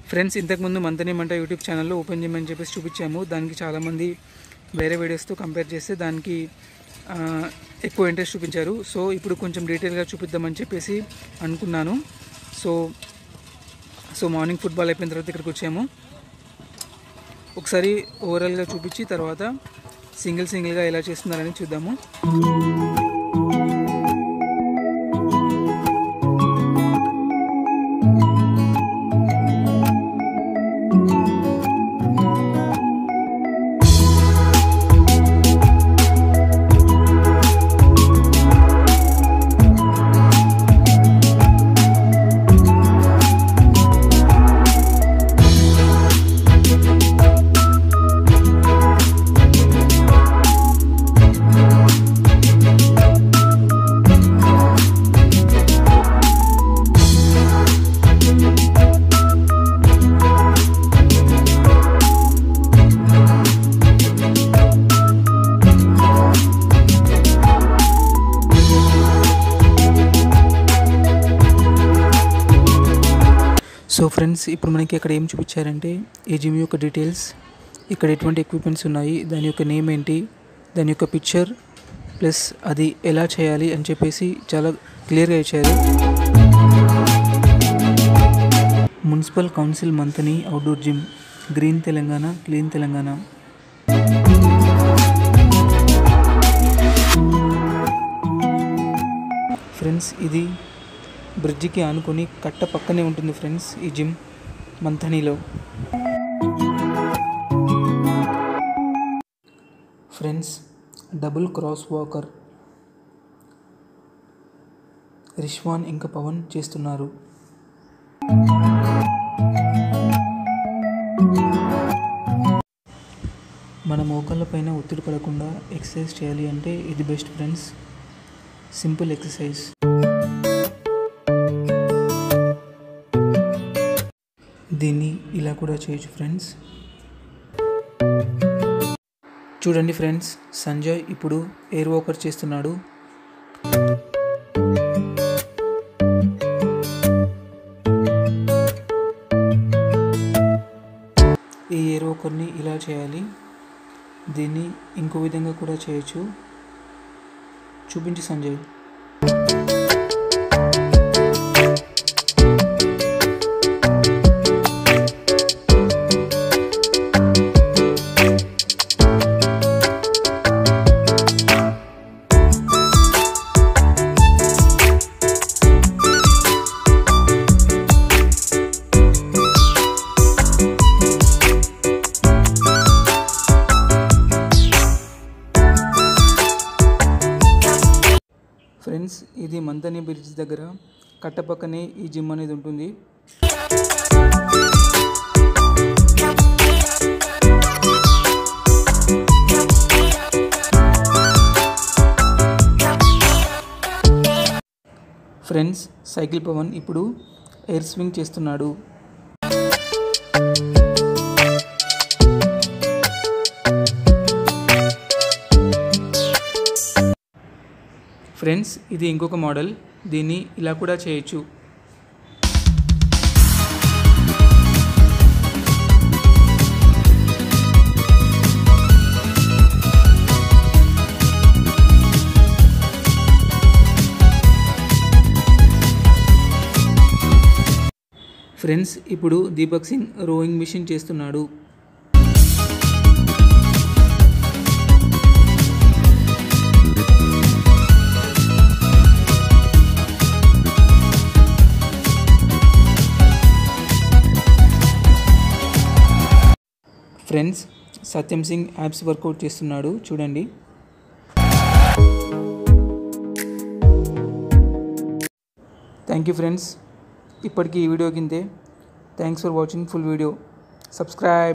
friends ఇంతకుముందు మంతనే మంట YouTube ఛానల్లో ఓపెన్ చేయమని చెప్పేసి చూపించాము దానికి చాలామంది వేరే వీడియోస్తో కంపేర్ చేస్తే దానికి ఆ, ఎక్కువ ఇంట్రెస్ట్ చూపించారు సో ఇప్పుడు కొంచెం డీటెయిల్గా చూపిద్దామని చెప్పేసి అనుకున్నాను సో సో మార్నింగ్ ఫుట్బాల్ అయిపోయిన తర్వాత ఇక్కడికి వచ్చాము ఒకసారి ఓవరాల్గా చూపించి తర్వాత సింగిల్ సింగిల్గా ఎలా చేస్తున్నారని చూద్దాము సో ఫ్రెండ్స్ ఇప్పుడు మనకి అక్కడ ఏం చూపించారంటే ఈ జిమ్ యొక్క డీటెయిల్స్ ఇక్కడ ఎటువంటి ఎక్విప్మెంట్స్ ఉన్నాయి దాని యొక్క నేమ్ ఏంటి దాని యొక్క పిక్చర్ ప్లస్ అది ఎలా చేయాలి అని చెప్పేసి చాలా క్లియర్గా ఇచ్చారు municipal council Manthani outdoor gym green Telangana clean Telangana friends ఇది బ్రిడ్జికి ఆనుకొని కట్ట పక్కనే ఉంటుంది ఫ్రెండ్స్ ఈ జిమ్ మంథనీలో friends double cross walker Rizwan ఇంకా పవన్ చేస్తున్నారు మన మోకాళ్ళ పైన ఒత్తిడి పడకుండా ఎక్సర్సైజ్ చేయాలి అంటే ఇది బెస్ట్ ఫ్రెండ్స్ సింపుల్ ఎక్సర్సైజ్ దీన్ని ఇలా కూడా చేయొచ్చు ఫ్రెండ్స్ చూడండి ఫ్రెండ్స్ సంజయ్ ఇప్పుడు ఎయిర్ వాకర్ చేస్తున్నాడు ఈ ఎయిర్ వాకర్ని ఇలా చేయాలి దీన్ని ఇంకో విధంగా కూడా చేయొచ్చు చూపించి సంజయ్ ఫ్రెండ్స్ ఇది మంతని బ్రిడ్జ్ దగ్గర కట్టపక్కనే ఈ జిమ్ అనేది ఉంటుంది ఫ్రెండ్స్ సైకిల్ పవన్ ఇప్పుడు ఎయిర్ స్వింగ్ చేస్తున్నాడు ఫ్రెండ్స్ ఇది ఇంకొక మోడల్ దీన్ని ఇలా కూడా చేయొచ్చు ఫ్రెండ్స్ ఇప్పుడు దీపక్ సింగ్ రోయింగ్ మిషన్ చేస్తున్నాడు friends Satyam Singh abs workout చేస్తున్నాడు చూడండి థ్యాంక్ యూ ఫ్రెండ్స్ ఇప్పటికీ ఈ వీడియో కిందే thanks for watching full video subscribe